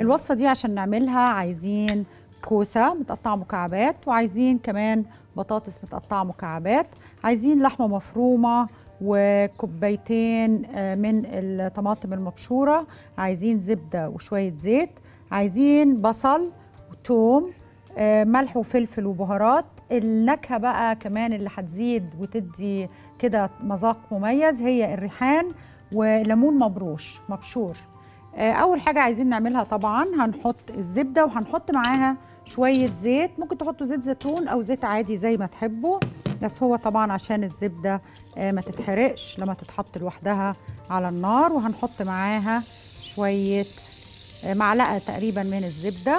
الوصفه دي عشان نعملها عايزين كوسه متقطعه مكعبات وعايزين كمان بطاطس متقطعه مكعبات عايزين لحمه مفرومه وكوبايتين آه، من الطماطم المبشوره عايزين زبده وشويه زيت عايزين بصل وتوم آه، ملح وفلفل وبهارات النكهه بقى كمان اللي هتزيد وتدي كده مذاق مميز هي الريحان وليمون مبروش مبشور آه، اول حاجه عايزين نعملها طبعا هنحط الزبده وهنحط معاها شويه زيت ممكن تحطوا زيت زيتون او زيت عادي زي ما تحبوا بس هو طبعا عشان الزبده آه، ما تتحرقش لما تتحط لوحدها على النار وهنحط معاها شويه آه، معلقه تقريبا من الزبده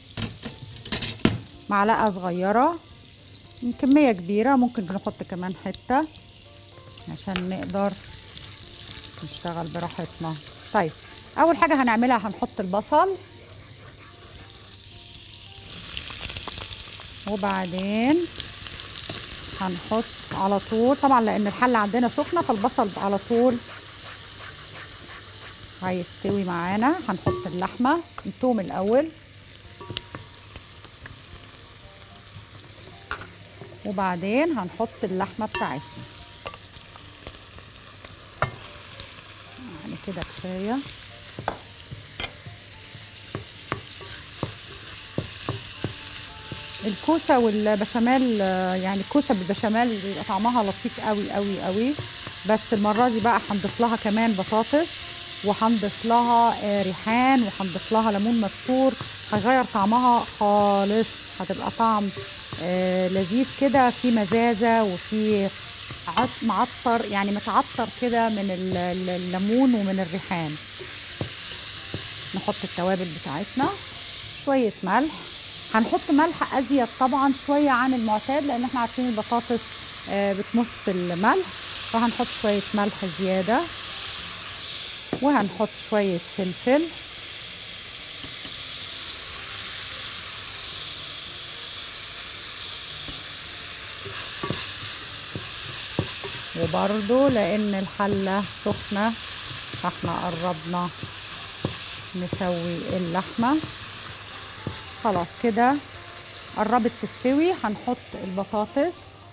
معلقه صغيره كميه كبيره ممكن نحط كمان حته عشان نقدر نشتغل براحتنا طيب اول حاجه هنعملها هنحط البصل وبعدين هنحط على طول طبعا لان الحله عندنا سخنه فالبصل على طول هيستوي معانا هنحط اللحمه الثوم الاول وبعدين هنحط اللحمه بتاعتنا يعني كده كفايه الكوسه والبشاميل آه، يعني الكوسه بالبشاميل بيبقى طعمها لطيف قوي قوي قوي بس المره دي بقى هنضيف لها كمان بطاطس وهنضيف لها آه، ريحان وهنضيف لها ليمون مبشور هيغير طعمها خالص هتبقى طعم آه، لذيذ كده في مزازه وفي عط- معطر يعني متعطر كده من ال- ال- الليمون ومن الريحان نحط التوابل بتاعتنا شويه ملح هنحط ملح ازيد طبعا شويه عن المعتاد لان احنا عارفين البطاطس آه، بتمص الملح فهنحط شويه ملح زياده وهنحط شويه فلفل وبرضو لان الحله سخنه فاحنا قربنا نسوي اللحمه خلاص كده قربت تستوي هنحط البطاطس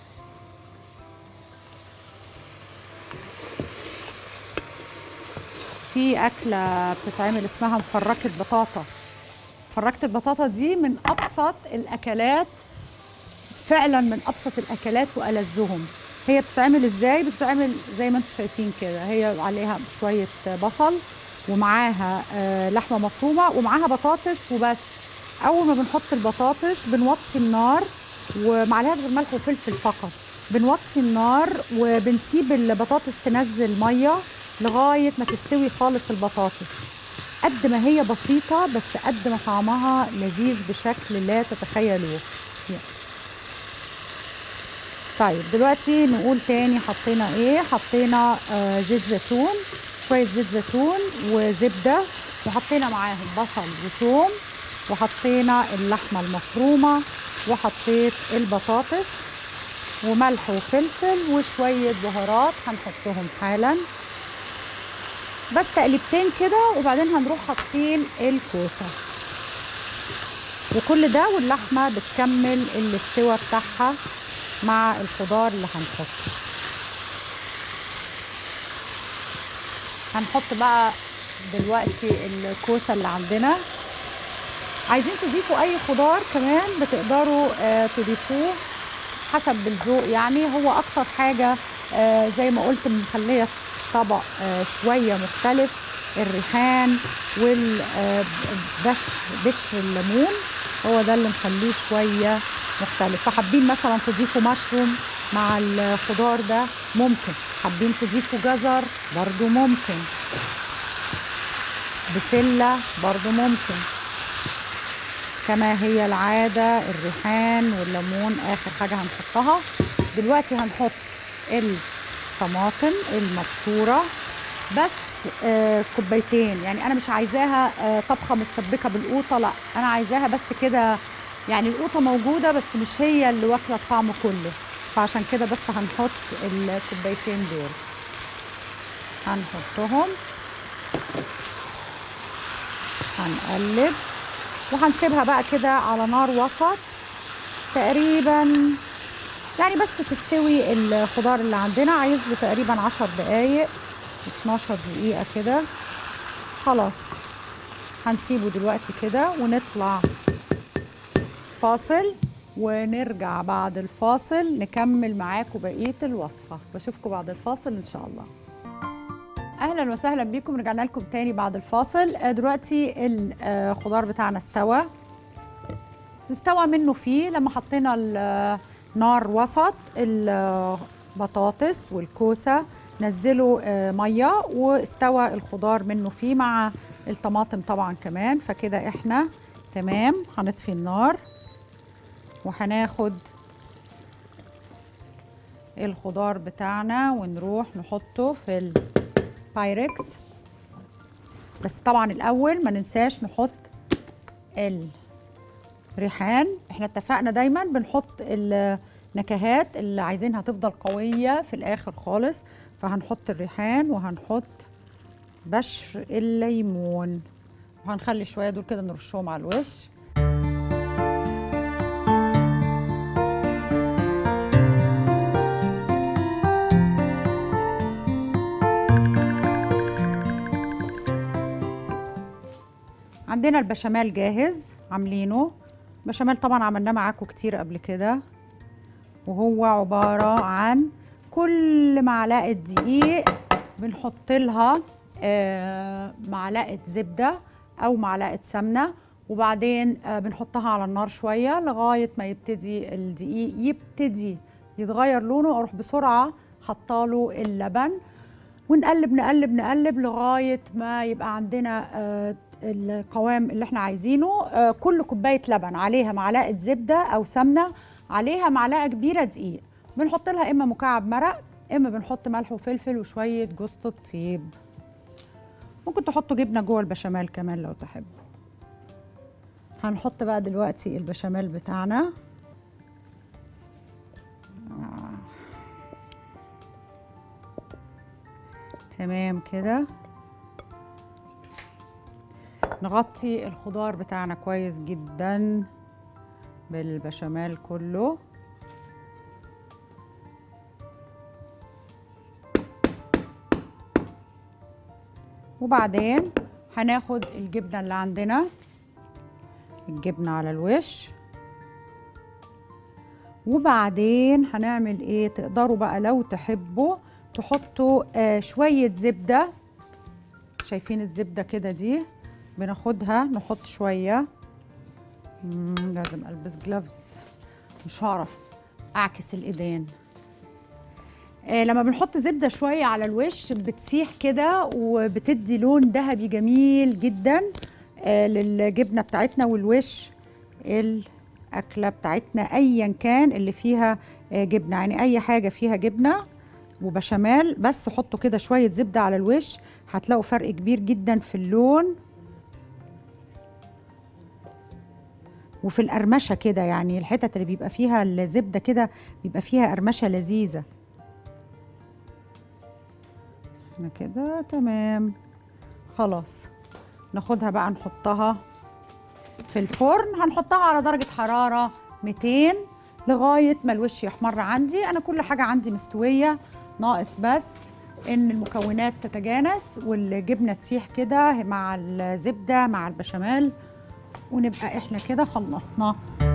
في أكلة بتتعمل اسمها مفركة بطاطا مفركة البطاطا دي من أبسط الأكلات فعلا من أبسط الأكلات وألذهم هي بتتعمل ازاي بتتعمل زي ما انتم شايفين كده هي عليها شوية بصل ومعاها آه، لحمة مفرومة ومعاها بطاطس وبس اول ما بنحط البطاطس بنوطي النار ومعلقه غير ملح وفلفل فقط بنوطي النار وبنسيب البطاطس تنزل ميه لغايه ما تستوي خالص البطاطس قد ما هي بسيطه بس قد ما طعمها لذيذ بشكل لا تتخيلوه طيب دلوقتي نقول تاني حطينا ايه حطينا آه زيت زيتون شويه زيت زيتون وزبده وحطينا معاهم بصل وثوم وحطينا اللحمه المفرومه وحطيت البطاطس وملح وفلفل وشويه بهارات هنحطهم حالا بس تقليبتين كده وبعدين هنروح حاطين الكوسه وكل ده واللحمه بتكمل الاستوى بتاعها مع الخضار اللي هنحطه هنحط بقى دلوقتي الكوسه اللي عندنا عايزين تضيفوا اي خضار كمان بتقدروا آه تضيفوه حسب الذوق يعني هو اكتر حاجه آه زي ما قلت مخليه طبق آه شويه مختلف الريحان والبش بشر الليمون هو ده اللي مخليه شويه مختلف فحابين مثلا تضيفوا مشروم مع الخضار ده ممكن حابين تضيفوا جزر برضو ممكن بسله برضو ممكن كما هي العادة الريحان والليمون آخر حاجة هنحطها دلوقتي هنحط الطماطم المبشورة بس آه كوبايتين يعني أنا مش عايزاها آه طبخة متسبكة بالقوطة لا أنا عايزاها بس كده يعني القوطة موجودة بس مش هي اللي واكلة الطعم كله فعشان كده بس هنحط الكوبايتين دول هنحطهم هنقلب وهنسيبها بقى كده على نار وسط تقريبا يعني بس تستوي الخضار اللي عندنا عايز له تقريبا 10 دقايق 12 دقيقة كده خلاص هنسيبه دلوقتي كده ونطلع فاصل ونرجع بعد الفاصل نكمل معاكم بقية الوصفة بشوفكم بعد الفاصل إن شاء الله اهلا وسهلا بيكم رجعنا لكم تاني بعد الفاصل آه، دلوقتي الخضار بتاعنا استوى استوى منه فيه لما حطينا النار وسط البطاطس والكوسه نزلوا آه، ميه واستوى الخضار منه فيه مع الطماطم طبعا كمان فكده احنا تمام هنطفي النار وهناخد الخضار بتاعنا ونروح نحطه في البايركس بس طبعا الاول ما ننساش نحط الريحان احنا اتفقنا دايما بنحط النكهات اللي عايزينها تفضل قويه في الاخر خالص فهنحط الريحان وهنحط بشر الليمون وهنخلي شويه دول كده نرشهم على الوش عندنا البشاميل جاهز عاملينه بشاميل طبعا عملناه معاكم كتير قبل كده وهو عبارة عن كل معلقة دقيق بنحط لها آه، معلقة زبدة أو معلقة سمنة وبعدين آه، بنحطها على النار شوية لغاية ما يبتدي الدقيق يبتدي يتغير لونه أروح بسرعة حطاله اللبن ونقلب نقلب نقلب لغاية ما يبقى عندنا آه، القوام اللي احنا عايزينه آه، كل كوباية لبن عليها معلقة زبدة أو سمنة عليها معلقة كبيرة دقيق بنحط لها إما مكعب مرق إما بنحط ملح وفلفل وشوية جوز الطيب ممكن تحطوا جبنة جوه البشاميل كمان لو تحبوا هنحط بقى دلوقتي البشاميل بتاعنا آه. تمام كده نغطي الخضار بتاعنا كويس جدا بالبشاميل كله وبعدين هناخد الجبنة اللي عندنا الجبنة على الوش وبعدين هنعمل ايه تقدروا بقى لو تحبوا تحطوا آه شوية زبدة شايفين الزبدة كده دي بناخدها نحط شوية مم، لازم البس جلافز مش هعرف اعكس الايدين آه لما بنحط زبدة شوية على الوش بتسيح كده وبتدي لون ذهبي جميل جدا آه للجبنة بتاعتنا والوش الأكلة بتاعتنا أيا كان اللي فيها آه جبنة يعني أي حاجة فيها جبنة وبشاميل بس حطوا كده شوية زبدة على الوش هتلاقوا فرق كبير جدا في اللون وفي القرمشة كده يعني الحتت اللي بيبقى فيها الزبدة كده بيبقى فيها قرمشة لذيذة هنا كده تمام خلاص ناخدها بقى نحطها في الفرن هنحطها على درجة حرارة 200 لغاية ما الوش يحمر عندي أنا كل حاجة عندي مستوية ناقص بس إن المكونات تتجانس والجبنة تسيح كده مع الزبدة مع البشاميل ونبقى إحنا كده خلصنا